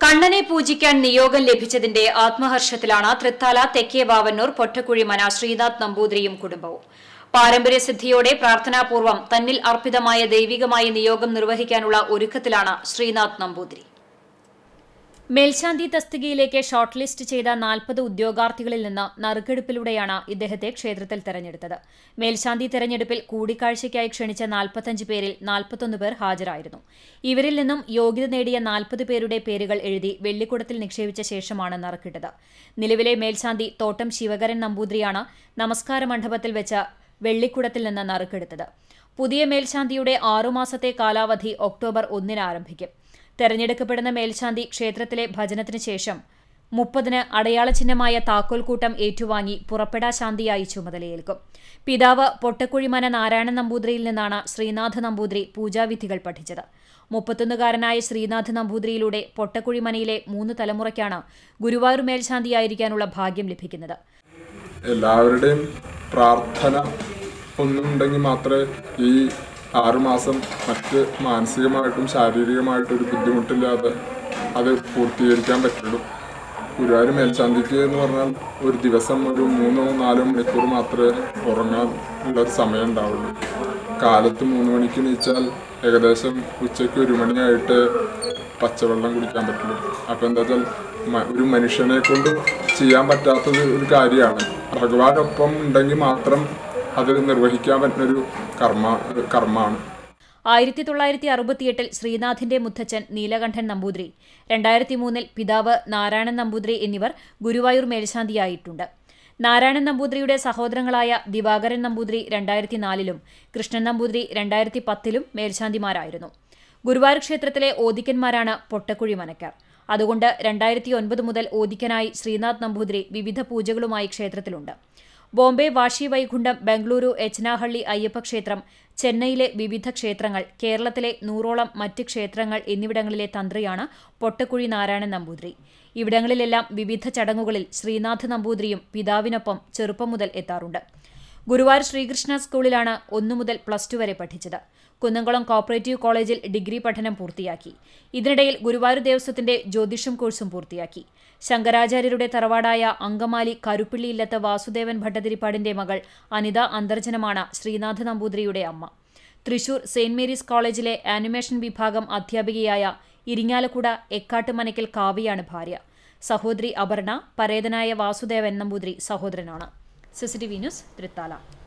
കണ്ണനെ പൂജിക്കാൻ നിയോഗം ലഭിച്ചതിന്റെ ആത്മഹർഷത്തിലാണ് തൃത്താല തെക്കേ വാവന്നൂർ പൊറ്റക്കുഴി മന ശ്രീനാഥ് നമ്പൂതിരിയും കുടുംബവും പാരമ്പര്യസിദ്ധിയോടെ പ്രാർത്ഥനാപൂർവം തന്നിൽ അർപ്പിതമായ ദൈവികമായ നിയോഗം നിർവഹിക്കാനുള്ള ഒരുക്കത്തിലാണ് ശ്രീനാഥ് നമ്പൂതിരി മേൽശാന്തി തസ്തികയിലേക്ക് ഷോർട്ട് ലിസ്റ്റ് ചെയ്ത നാൽപ്പത് ഉദ്യോഗാർത്ഥികളിൽ നിന്ന് നറുക്കെടുപ്പിലൂടെയാണ് ഇദ്ദേഹത്തെ ക്ഷേത്രത്തിൽ തെരഞ്ഞെടുത്തത് മേൽശാന്തി തെരഞ്ഞെടുപ്പിൽ കൂടിക്കാഴ്ചയ്ക്കായി ക്ഷണിച്ച നാൽപ്പത്തഞ്ച് പേരിൽ നാൽപ്പത്തൊന്ന് പേർ ഹാജരായിരുന്നു ഇവരിൽ നിന്നും യോഗ്യത നേടിയ നാൽപ്പത് പേരുടെ പേരുകൾ എഴുതി വെള്ളിക്കുടത്തിൽ നിക്ഷേപിച്ച ശേഷമാണ് നറുക്കിട്ടത് നിലവിലെ മേൽശാന്തി തോട്ടം ശിവകരൻ നമ്പൂതിരിയാണ് നമസ്കാര മണ്ഡപത്തിൽ വെച്ച വെള്ളിക്കുടത്തിൽ നിന്ന് നറുക്കെടുത്തത് പുതിയ മേൽശാന്തിയുടെ ആറുമാസത്തെ കാലാവധി ഒക്ടോബർ ഒന്നിന് ആരംഭിക്കും തെരഞ്ഞെടുക്കപ്പെടുന്ന മേൽശാന്തി ക്ഷേത്രത്തിലെ ഭജനത്തിന് ശേഷം മുപ്പതിന് അടയാള ചിഹ്നമായ താക്കോൽക്കൂട്ടം ഏറ്റുവാങ്ങി പുറപ്പെടാ ശാന്തിയായി ചുമതലയേൽക്കും പിതാവ് പൊട്ടക്കുഴിമന നാരായണൻ നമ്പൂതിരിയിൽ നിന്നാണ് ശ്രീനാഥ നമ്പൂതിരി പൂജാവിധികൾ പഠിച്ചത് മുപ്പത്തൊന്നുകാരനായ ശ്രീനാഥ നമ്പൂതിരിയിലൂടെ പൊട്ടക്കുഴിമനയിലെ മൂന്ന് തലമുറയ്ക്കാണ് ഗുരുവായൂർ മേൽശാന്തിയായിരിക്കാനുള്ള ഭാഗ്യം ലഭിക്കുന്നത് എല്ലാവരുടെയും പ്രാർത്ഥന ഒന്നുണ്ടെങ്കിൽ മാത്രമേ ഈ ആറുമാസം മറ്റ് മാനസികമായിട്ടും ശാരീരികമായിട്ടും ഒരു ബുദ്ധിമുട്ടില്ലാതെ അത് പൂർത്തീകരിക്കാൻ പറ്റുള്ളൂ ഗുരുവായൂർ മേൽശാന്തിക്ക് എന്ന് പറഞ്ഞാൽ ഒരു ദിവസം ഒരു മൂന്നോ നാലോ മണിക്കൂർ മാത്രമേ ഉറങ്ങാൻ ഉള്ള ഒരു സമയം ഉണ്ടാവുള്ളൂ കാലത്ത് മൂന്ന് മണിക്ക് നീച്ചാൽ ഏകദേശം ഉച്ചയ്ക്ക് ഒരു മണിയായിട്ട് പച്ചവെള്ളം കുടിക്കാൻ പറ്റുള്ളൂ അപ്പോൾ എന്താ വെച്ചാൽ മ- ഒരു മനുഷ്യനെ കൊണ്ട് ചെയ്യാൻ പറ്റാത്തത് ഒരു കാര്യമാണ് ഭഗവാനൊപ്പം ഉണ്ടെങ്കിൽ മാത്രം അത് നിർവഹിക്കാൻ പറ്റുന്നൊരു കർമ്മ കർമ്മമാണ് ആയിരത്തി തൊള്ളായിരത്തി അറുപത്തിയെട്ടിൽ ശ്രീനാഥിന്റെ മുത്തച്ഛൻ നീലകണ്ഠൻ നമ്പൂതിരി രണ്ടായിരത്തി മൂന്നിൽ പിതാവ് നാരായണൻ നമ്പൂതിരി എന്നിവർ ഗുരുവായൂർ മേൽശാന്തിയായിട്ടുണ്ട് നാരായണൻ നമ്പൂതിരിയുടെ സഹോദരങ്ങളായ ദിവാകരൻ നമ്പൂതിരി രണ്ടായിരത്തി നാലിലും കൃഷ്ണൻ നമ്പൂതിരി രണ്ടായിരത്തി പത്തിലും മേൽശാന്തിമാരായിരുന്നു ഗുരുവായൂർ ക്ഷേത്രത്തിലെ ഓദിക്കന്മാരാണ് പൊട്ടക്കുഴി മനക്കാർ അതുകൊണ്ട് രണ്ടായിരത്തി ഒൻപത് മുതൽ ഓദിക്കനായി ശ്രീനാഥ് നമ്പൂതിരി വിവിധ പൂജകളുമായി ക്ഷേത്രത്തിലുണ്ട് ബോംബെ വാഷി വൈകുണ്ഠം ബംഗളൂരു എച്ച്നാഹള്ളി അയ്യപ്പ ക്ഷേത്രം ചെന്നൈയിലെ വിവിധ ക്ഷേത്രങ്ങൾ കേരളത്തിലെ നൂറോളം മറ്റ് ക്ഷേത്രങ്ങൾ എന്നിവിടങ്ങളിലെ തന്ത്രിയാണ് പൊട്ടക്കുഴി നാരായണൻ നമ്പൂതിരി ഇവിടങ്ങളിലെല്ലാം വിവിധ ചടങ്ങുകളിൽ ശ്രീനാഥ് നമ്പൂതിരിയും പിതാവിനൊപ്പം ചെറുപ്പം മുതൽ എത്താറുണ്ട് ഗുരുവായൂർ ശ്രീകൃഷ്ണ സ്കൂളിലാണ് ഒന്നു മുതൽ പ്ലസ് ടു വരെ പഠിച്ചത് കുന്നംകുളം കോപ്പറേറ്റീവ് കോളേജിൽ ഡിഗ്രി പഠനം പൂർത്തിയാക്കി ഇതിനിടയിൽ ഗുരുവായൂർ ദേവസ്വത്തിന്റെ ജ്യോതിഷം കോഴ്സും പൂർത്തിയാക്കി ശങ്കരാചാര്യരുടെ തറവാടായ അങ്കമാലി കരുപ്പിള്ളി ഇല്ലത്ത് വാസുദേവൻ ഭട്ടതിരിപ്പാടിന്റെ മകൾ അനിത അന്തർജനമാണ് ശ്രീനാഥ നമ്പൂതിരിയുടെ അമ്മ തൃശൂർ സെയിന്റ് മേരീസ് കോളേജിലെ ആനിമേഷൻ വിഭാഗം അധ്യാപികയായ ഇരിങ്ങാലക്കുട എക്കാട്ടുമനയ്ക്കൽ കാവ്യയാണ് ഭാര്യ സഹോദരി അപർണ പരേതനായ വാസുദേവൻ നമ്പൂതിരി സഹോദരനാണ് സിസിടിവി ന്യൂസ് തൃത്താല